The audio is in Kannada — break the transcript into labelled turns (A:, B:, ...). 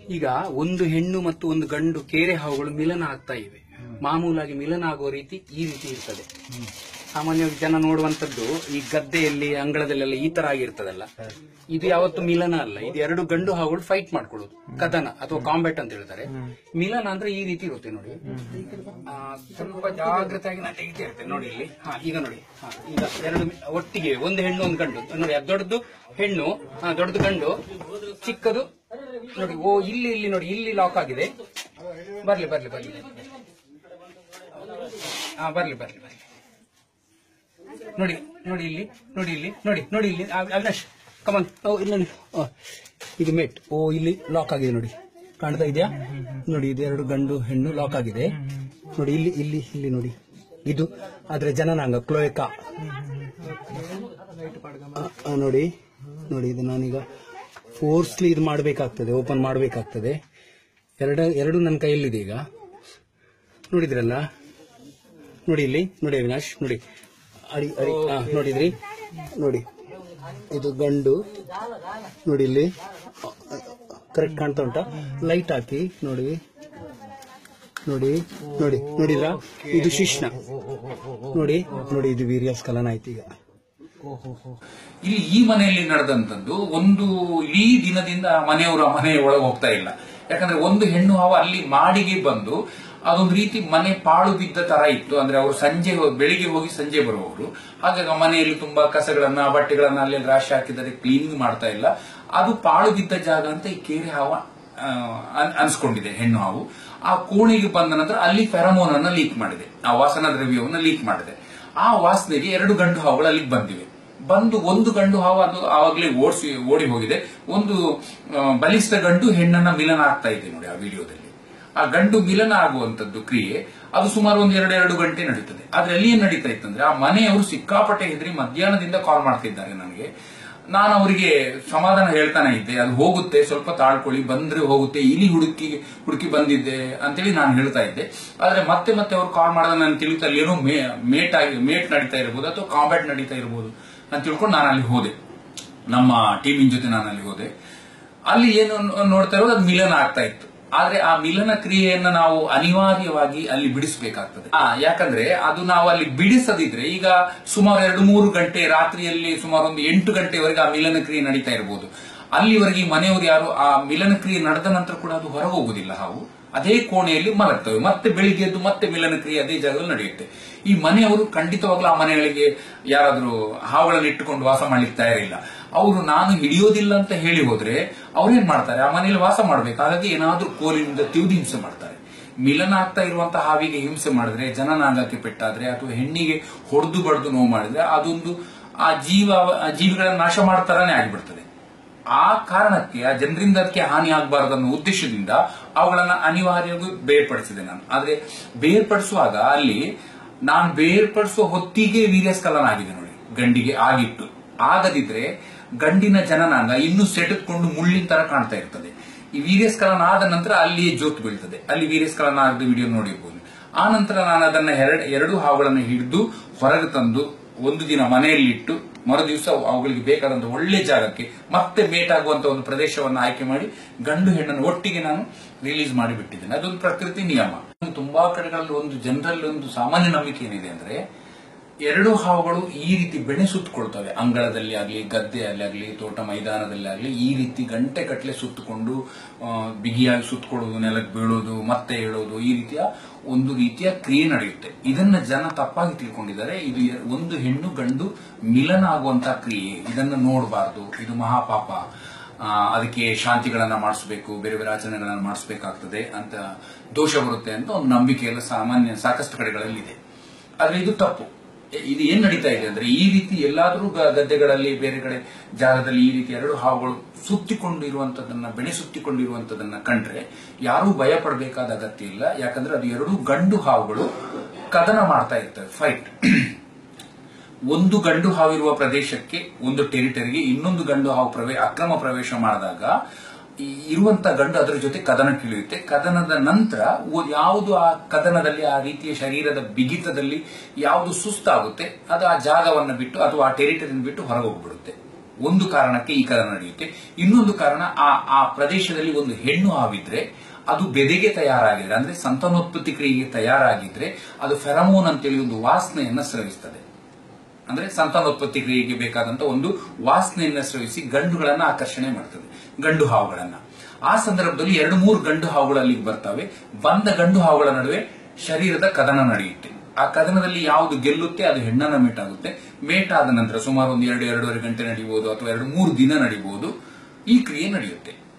A: ಈಗ ಒಂದು ಹೆಣ್ಣು ಮತ್ತು ಒಂದು ಗಂಡು ಕೇರೆ ಹಾವುಗಳು ಮಿಲನ ಆಗ್ತಾ ಇವೆ ಮಾಮೂಲಾಗಿ ಮಿಲನ ಆಗುವ ರೀತಿ ಈ ರೀತಿ ಇರ್ತದೆ ಸಾಮಾನ್ಯವಾಗಿ ಜನ ನೋಡುವಂತದ್ದು ಈ ಗದ್ದೆಯಲ್ಲಿ ಅಂಗಳದಲ್ಲೆಲ್ಲ ಈ ತರ ಆಗಿರ್ತದಲ್ಲ ಇದು ಯಾವತ್ತು ಮಿಲನ ಅಲ್ಲ ಇದು ಎರಡು ಗಂಡು ಹಾವುಗಳು ಫೈಟ್ ಮಾಡ್ಕೊಳ್ಳೋದು ಕದನ ಅಥವಾ ಕಾಂಬ್ಯಾಟ್ ಅಂತ ಹೇಳ್ತಾರೆ ಮಿಲನ ಅಂದ್ರೆ ಈ ರೀತಿ ಇರುತ್ತೆ ನೋಡಿ ಆ, ಸ್ವಲ್ಪ ಜಾಗ್ರತೆಯಾಗಿ ನಾನು ತೆಗಿತಾ ಇರ್ತೇನೆ ನೋಡಿ ಇಲ್ಲಿ ಹಾ ಈಗ ನೋಡಿ ಹಾ, ಈಗ ಎರಡು ಮಿ- ಒಟ್ಟಿಗೆ ಒಂದು ಹೆಣ್ಣು ಒಂದು ಗಂಡು ನೋಡಿ ಅದು ದೊಡ್ಡದು ಹೆಣ್ಣು ಹಾ, ದೊಡ್ಡದು ಗಂಡು ಚಿಕ್ಕದು ನೋಡಿ ಓ ಇಲ್ಲಿ ಇಲ್ಲಿ ನೋಡಿ ಇಲ್ಲಿ ಲಾಕ್ ಆಗಿದೆ ಬರ್ಲಿ ಬರ್ಲಿ ಬರ್ಲಿ ಹಾ ಬರ್ಲಿ ಬರ್ಲಿ ಬರ್ಲಿ ನೋಡಿ ನೋಡಿ ಇಲ್ಲಿ ನೋಡಿ ಇಲ್ಲಿ ನೋಡಿ ನೋಡಿ ಇಲ್ಲಿ ಅವ್- ಅವಿನಾಶ್ ಕಮನ್ ಓ ಇಲ್ಲಿ ನೋಡಿ ಓ, ಇದು ಮೇಟ್ ಓ ಇಲ್ಲಿ ಲಾಕ್ ಆಗಿದೆ ನೋಡಿ ಕಾಣ್ತಾ ಇದೆಯಾ ನೋಡಿ ಇದು ಎರಡು ಗಂಡು ಹೆಣ್ಣು ಲಾಕ್ ಆಗಿದೆ ನೋಡಿ ಇಲ್ಲಿ ಇಲ್ಲಿ ಇಲ್ಲಿ ನೋಡಿ ಇದು ಆದ್ರೆ ಜನನಾಂಗ ಕ್ಲೋಯಕಾ ಆ, ಆ, ನೋಡಿ ನೋಡಿ ಇದು ನಾನೀಗ ಫೋರ್ಸ್ಲಿ ಇದು ಮಾಡಬೇಕಾಗ್ತದೆ ಓಪನ್ ಮಾಡಬೇಕಾಗ್ತದೆ ಎರಡು ಎರಡು ನನ್ನ ಕೈಯಲ್ಲಿದೆ ಈಗ ನೋಡಿದ್ರಲ್ಲ ನೋಡಿ ಇಲ್ಲಿ ನೋಡಿ ಅವಿನಾಶ್ ನೋಡಿ ಅಡಿ ಅಡಿ ಹಾ ನೋಡಿದ್ರಿ ನೋಡಿ ಇದು ಗಂಡು ನೋಡಿ ಇಲ್ಲಿ ಕರೆಕ್ಟ್ ಕಾಣ್ತಾ ಉಂಟಾ ಲೈಟ್ ಹಾಕಿ ನೋಡಿ ನೋಡಿ ನೋಡಿ ನೋಡಿದ್ರ ಇದು ಶಿಶ್ನ ನೋಡಿ ನೋಡಿ ಇದು ವೀರ್ಯಸ್ಖಲನ ಆಯ್ತು ಈಗ
B: ಇಲ್ಲಿ ಈ ಮನೆಯಲ್ಲಿ ನಡೆದಂತದ್ದು ಒಂದು ಇಡೀ ದಿನದಿಂದ ಆ ಮನೆಯವರು ಆ ಮನೆಯ ಒಳಗೆ ಹೋಗ್ತಾ ಇಲ್ಲ ಯಾಕಂದ್ರೆ ಒಂದು ಹೆಣ್ಣು ಹಾವು ಅಲ್ಲಿ ಮಾಡಿಗೆ ಬಂದು ಅದೊಂದು ರೀತಿ ಮನೆ ಪಾಳು ಬಿದ್ದ ತರ ಇತ್ತು ಅಂದ್ರೆ ಅವರು ಸಂಜೆ ಹೋ- ಬೆಳಿಗ್ಗೆ ಹೋಗಿ ಸಂಜೆ ಬರುವವರು ಹಾಗಾಗಿ ಆ ಮನೆಯಲ್ಲಿ ತುಂಬಾ ಕಸಗಳನ್ನ ಬಟ್ಟೆಗಳನ್ನ ಅಲ್ಲಿ ರಾಶಿ ಹಾಕಿದರೆ ಕ್ಲೀನಿಂಗ್ ಮಾಡ್ತಾ ಇಲ್ಲ ಅದು ಪಾಳು ಬಿದ್ದ ಜಾಗ ಅಂತ ಈ ಕೇರೆ ಹಾವ ಆ, ಅನ್- ಅನ್ಸ್ಕೊಂಡಿದೆ ಹೆಣ್ಣು ಹಾವು ಆ ಕೋಣೆಗೆ ಬಂದ ನಂತರ ಅಲ್ಲಿ ಫೆರಮೋನ್ ಅನ್ನ ಲೀಕ್ ಮಾಡಿದೆ ಆ ವಾಸನಾ ದ್ರವ್ಯವನ್ನ ಲೀಕ್ ಮಾಡಿದೆ ಆ ವಾಸನೆಗೆ ಎರಡು ಗಂಡು ಹಾವುಗಳು ಅಲ್ಲಿಗೆ ಬಂದಿವೆ ಬಂದು ಒಂದು ಗಂಡು ಹಾವು ಅದು ಆವಾಗಲೇ ಓಡಿಸಿ ಓಡಿ ಹೋಗಿದೆ ಒಂದು ಆ, ಬಲಿಷ್ಠ ಗಂಡು ಹೆಣ್ಣನ್ನ ಮಿಲನ ಆಗ್ತಾ ಇದೆ ನೋಡಿ ಆ ವಿಡಿಯೋದಲ್ಲಿ ಆ ಗಂಡು ಮಿಲನ ಆಗುವಂತದ್ದು ಕ್ರಿಯೆ ಅದು ಸುಮಾರು ಒಂದು ಎರಡು ಎರಡು ಗಂಟೆ ನಡೀತದೆ ಆದ್ರೆ ಅಲ್ಲಿ ಏನ್ ನಡೀತಾ ಇತ್ತಂದ್ರೆ ಆ ಮನೆಯವರು ಸಿಕ್ಕಾಪಟ್ಟೆ ಹೆದರಿ ಮಧ್ಯಾಹ್ನದಿಂದ ಕಾಲ್ ಮಾಡ್ತಿದ್ದಾರೆ ನನಗೆ ನಾನು ಅವರಿಗೆ ಸಮಾಧಾನ ಹೇಳ್ತಾನೆ ಇದ್ದೆ ಅದು ಹೋಗುತ್ತೆ ಸ್ವಲ್ಪ ತಾಳ್ಕೊಳ್ಳಿ ಬಂದ್ರೆ ಹೋಗುತ್ತೆ ಇಲಿ ಹುಡುಕಿ ಹುಡುಕಿ ಬಂದಿದ್ದೆ ಅಂತೇಳಿ ನಾನು ಹೇಳ್ತಾ ಇದ್ದೆ ಆದ್ರೆ ಮತ್ತೆ ಮತ್ತೆ ಅವ್ರು ಕಾಲ್ ಮಾಡಿದಾಗ ನಾನು ತಿಳಿತಾ ಅಲ್ಲಿ ಏನೋ ಮೇ ಮೇಟ್ ಆಗಿ ಮೇಟ್ ನಡೀತಾ ಇರಬಹುದು ಅಥವಾ ಕಾಂಬ್ಯಾಟ್ ನಡೀತಾ ಇರಬಹುದು ಅಂತ ತಿಳ್ಕೊಂಡು ನಾನು ಅಲ್ಲಿ ಹೋದೆ ನಮ್ಮ ಟೀಮಿನ ಜೊತೆ ನಾನು ಅಲ್ಲಿ ಹೋದೆ ಅಲ್ಲಿ ಏನು ನೋ- ನೋಡ್ತಾ ಇರೋದು ಅದು ಮಿಲನ ಆಗ್ತಾ ಇತ್ತು ಆದ್ರೆ ಆ ಮಿಲನ ಕ್ರಿಯೆಯನ್ನ ನಾವು ಅನಿವಾರ್ಯವಾಗಿ ಅಲ್ಲಿ ಬಿಡಿಸಬೇಕಾಗ್ತದೆ ಆ ಯಾಕಂದ್ರೆ ಅದು ನಾವು ಅಲ್ಲಿ ಬಿಡಿಸದಿದ್ರೆ ಈಗ ಸುಮಾರು ಎರಡು ಮೂರು ಗಂಟೆ ರಾತ್ರಿಯಲ್ಲಿ ಸುಮಾರು ಒಂದು ಎಂಟು ಗಂಟೆವರೆಗೆ ಆ ಮಿಲನ ಕ್ರಿಯೆ ನಡೀತಾ ಇರಬಹುದು ಅಲ್ಲಿವರೆಗೆ ಈ ಮನೆಯವರು ಯಾರು ಆ ಮಿಲನ ಕ್ರಿಯೆ ನಡೆದ ನಂತರ ಕೂಡ ಅದು ಹೊರ ಹೋಗುದಿಲ್ಲ ಹಾವು ಅದೇ ಕೋಣೆಯಲ್ಲಿ ಮಲಗ್ತವೆ ಮತ್ತೆ ಬೆಳಿಗ್ಗೆ ಎದ್ದು ಮತ್ತೆ ಮಿಲನ ಕ್ರಿಯೆ ಅದೇ ಜಾಗದಲ್ಲಿ ನಡೆಯುತ್ತೆ ಈ ಮನೆಯವರು ಖಂಡಿತವಾಗ್ಲೂ ಆ ಮನೆಗಳಿಗೆ ಯಾರಾದ್ರೂ ಹಾವುಗಳನ್ನು ಇಟ್ಟುಕೊಂಡು ವಾಸ ಮಾಡ್ಲಿಕ್ಕೆ ತಯಾರಿಲ್ಲ ಅವರು ನಾನು ಹಿಡಿಯೋದಿಲ್ಲ ಅಂತ ಹೇಳಿ ಹೋದ್ರೆ ಅವ್ರೇನ್ ಮಾಡ್ತಾರೆ ಆ ಮನೆಯಲ್ಲಿ ವಾಸ ಮಾಡ್ಬೇಕು ಹಾಗಾಗಿ ಏನಾದ್ರೂ ಕೋಲಿನಿಂದ ತಿವಿದು ಹಿಂಸೆ ಮಾಡ್ತಾರೆ ಮಿಲನ ಆಗ್ತಾ ಇರುವಂತಹ ಹಾವಿಗೆ ಹಿಂಸೆ ಮಾಡಿದ್ರೆ ಜನನಾಂಗಕ್ಕೆ ಪೆಟ್ಟಾದ್ರೆ ಅಥವಾ ಹೆಣ್ಣಿಗೆ ಹೊಡೆದು ಬಡ್ದು ನೋವು ಮಾಡಿದ್ರೆ ಅದೊಂದು ಆ ಜೀವ ಆ ಜೀವಿಗಳನ್ನ ನಾಶ ಮಾಡ್ತಾರನೇ ಆಗಿಬಿಡ್ತದೆ ಆ ಕಾರಣಕ್ಕೆ ಆ ಜನರಿಂದ ಅದಕ್ಕೆ ಹಾನಿ ಆಗಬಾರದು ಅನ್ನೋ ಉದ್ದೇಶದಿಂದ ಅವುಗಳನ್ನ ಅನಿವಾರ್ಯವಾಗಿ ಬೇರ್ಪಡಿಸಿದೆ ನಾನು ಆದ್ರೆ ಬೇರ್ಪಡಿಸುವಾಗ ಅಲ್ಲಿ ನಾನು ಬೇರ್ಪಡಿಸುವ ಹೊತ್ತಿಗೆ ವೀರ್ಯಸ್ಖಲನ ಆಗಿದೆ ನೋಡಿ ಗಂಡಿಗೆ ಆಗಿತ್ತು ಆಗದಿದ್ರೆ ಗಂಡಿನ ಜನನಾಂಗ ಇನ್ನೂ ಸೆಟೆದುಕೊಂಡು ಮುಳ್ಳಿನ ತರ ಕಾಣ್ತಾ ಇರ್ತದೆ ಈ ವೀರ್ಯಸ್ಖಲನ ಆದ ನಂತರ ಅಲ್ಲಿಯೇ ಜೋತ್ ಬೀಳ್ತದೆ ಅಲ್ಲಿ ವೀರ್ಯಸ್ಖಲನ ಆಗದ ವಿಡಿಯೋ ನೋಡಿರ್ಬೋದು ಆ ನಂತರ ನಾನು ಅದನ್ನ ಎರಡು ಎರಡು ಹಾವುಗಳನ್ನು ಹಿಡಿದು ಹೊರಗೆ ತಂದು ಒಂದು ದಿನ ಮನೆಯಲ್ಲಿ ಇಟ್ಟು ಮರು ದಿವಸ ಅವುಗಳಿಗೆ ಬೇಕಾದಂತ ಒಳ್ಳೆ ಜಾಗಕ್ಕೆ ಮತ್ತೆ ಮೇಟ್ ಆಗುವಂತ ಒಂದು ಪ್ರದೇಶವನ್ನು ಆಯ್ಕೆ ಮಾಡಿ ಗಂಡು ಹೆಣ್ಣನ್ನು ಒಟ್ಟಿಗೆ ನಾನು ರಿಲೀಸ್ ಮಾಡಿ ಬಿಟ್ಟಿದ್ದೇನೆ ಅದೊಂದು ಪ್ರಕೃತಿ ನಿಯಮ ತುಂಬಾ ಕಡೆಗಳಲ್ಲಿ ಒಂದು ಜನರಲ್ಲಿ ಒಂದು ಸಾಮಾನ್ಯ ನಂಬಿಕೆ ಏನಿದೆ ಅಂದ್ರೆ ಎರಡು ಹಾವುಗಳು ಈ ರೀತಿ ಬೆಣೆ ಸುತ್ತಕೊಳ್ತವೆ ಅಂಗಳದಲ್ಲಿ ಆಗಲಿ ಗದ್ದೆಯಲ್ಲಿ ಆಗಲಿ ತೋಟ ಮೈದಾನದಲ್ಲಿ ಆಗಲಿ ಈ ರೀತಿ ಗಂಟೆ ಕಟ್ಟಲೆ ಸುತ್ತಕೊಂಡು ಆ, ಬಿಗಿಯಾಗಿ ಸುತ್ತಕೊಳ್ಳೋದು ನೆಲಕ್ಕೆ ಬೀಳೋದು ಮತ್ತೆ ಹೇಳೋದು ಈ ರೀತಿಯ ಒಂದು ರೀತಿಯ ಕ್ರಿಯೆ ನಡೆಯುತ್ತೆ ಇದನ್ನ ಜನ ತಪ್ಪಾಗಿ ತಿಳ್ಕೊಂಡಿದ್ದಾರೆ ಇದು ಎ- ಒಂದು ಹೆಣ್ಣು ಗಂಡು ಮಿಲನ ಆಗುವಂತಹ ಕ್ರಿಯೆ ಇದನ್ನು ನೋಡಬಾರದು ಇದು ಮಹಾಪಾಪ ಆ, ಅದಕ್ಕೆ ಶಾಂತಿಗಳನ್ನ ಮಾಡಿಸ್ಬೇಕು ಬೇರೆ ಬೇರೆ ಆಚರಣೆಗಳನ್ನ ಮಾಡಿಸ್ಬೇಕಾಗ್ತದೆ ಅಂತ ದೋಷ ಬರುತ್ತೆ ಅಂತ ಒಂದು ನಂಬಿಕೆ ಎಲ್ಲ ಸಾಮಾನ್ಯ ಸಾಕಷ್ಟು ಕಡೆಗಳಲ್ಲಿ ಇದೆ ಆದ್ರೆ ಇದು ತಪ್ಪು ಎ- ಇದು ಏನ್ ನಡೀತಾ ಇದೆ ಅಂದ್ರೆ ಈ ರೀತಿ ಎಲ್ಲಾದ್ರೂ ಗ- ಗದ್ದೆಗಳಲ್ಲಿ ಬೇರೆ ಕಡೆ ಜಾಗದಲ್ಲಿ ಈ ರೀತಿ ಎರಡು ಹಾವುಗಳು ಸುತ್ತಿಕೊಂಡಿರುವಂತದನ್ನ ಬೆಣೆ ಸುತ್ತಿಕೊಂಡಿರುವಂತದನ್ನ ಕಂಡ್ರೆ ಯಾರೂ ಭಯ ಪಡಬೇಕಾದ ಅಗತ್ಯ ಇಲ್ಲ ಯಾಕಂದ್ರೆ ಅದು ಎರಡು ಗಂಡು ಹಾವುಗಳು ಕದನ ಮಾಡ್ತಾ ಇರ್ತವೆ ಫೈಟ್ ಒಂದು ಗಂಡು ಹಾವಿರುವ ಪ್ರದೇಶಕ್ಕೆ ಒಂದು ಟೆರಿಟರಿಗೆ ಇನ್ನೊಂದು ಗಂಡು ಹಾವು ಪ್ರವೇ ಅಕ್ರಮ ಪ್ರವೇಶ ಮಾಡಿದಾಗ ಈ ಇರುವಂತ ಗಂಡು ಅದರ ಜೊತೆ ಕದನಕ್ಕಿಳಿಯುತ್ತೆ ಕದನದ ನಂತರ ಒ- ಯಾವುದು ಆ ಕದನದಲ್ಲಿ ಆ ರೀತಿಯ ಶರೀರದ ಬಿಗಿತದಲ್ಲಿ ಯಾವುದು ಸುಸ್ತಾಗುತ್ತೆ ಅದು ಆ ಜಾಗವನ್ನು ಬಿಟ್ಟು ಅಥವಾ ಆ ಟೆರಿಟರಿಯನ್ನು ಬಿಟ್ಟು ಹೊರಗೆ ಹೋಗ್ಬಿಡುತ್ತೆ ಒಂದು ಕಾರಣಕ್ಕೆ ಈ ಕದನ ನಡೆಯುತ್ತೆ ಇನ್ನೊಂದು ಕಾರಣ ಆ ಆ ಪ್ರದೇಶದಲ್ಲಿ ಒಂದು ಹೆಣ್ಣು ಹಾವಿದ್ರೆ ಅದು ಬೆದೆಗೆ ತಯಾರಾಗಿದ್ರೆ ಅಂದ್ರೆ ಸಂತಾನೋತ್ಪತ್ತಿ ಕ್ರಿಯೆಗೆ ತಯಾರಾಗಿದ್ರೆ ಅದು ಫೆರಮೋನ್ ಅಂತೇಳಿ ಒಂದು ವಾಸನೆಯನ್ನ ಸ್ರವಿಸ್ತದೆ ಅಂದ್ರೆ ಸಂತಾನೋತ್ಪತ್ತಿ ಕ್ರಿಯೆಗೆ ಬೇಕಾದಂತ ಒಂದು ವಾಸನೆಯನ್ನ ಸ್ರವಿಸಿ ಗಂಡುಗಳನ್ನ ಆಕರ್ಷಣೆ ಮಾಡ್ತದೆ ಗಂಡು ಹಾವುಗಳನ್ನ ಆ ಸಂದರ್ಭದಲ್ಲಿ ಎರಡು ಮೂರು ಗಂಡು ಹಾವುಗಳು ಅಲ್ಲಿಗೆ ಬರ್ತವೆ ಬಂದ ಗಂಡು ಹಾವುಗಳ ನಡುವೆ ಶರೀರದ ಕದನ ನಡೆಯುತ್ತೆ ಆ ಕದನದಲ್ಲಿ ಯಾವುದು ಗೆಲ್ಲುತ್ತೆ ಅದು ಹೆಣ್ಣನ್ನ ಮೇಟಾಗುತ್ತೆ ಮೇಟಾದ ನಂತರ ಸುಮಾರು ಒಂದು ಎರಡು ಎರಡೂವರೆ ಗಂಟೆ ನಡೀಬಹುದು ಅಥವಾ ಎರಡು ಮೂರು ದಿನ ನಡೀಬಹುದು ಈ ಕ್ರಿಯೆ ನಡೆಯುತ್ತೆ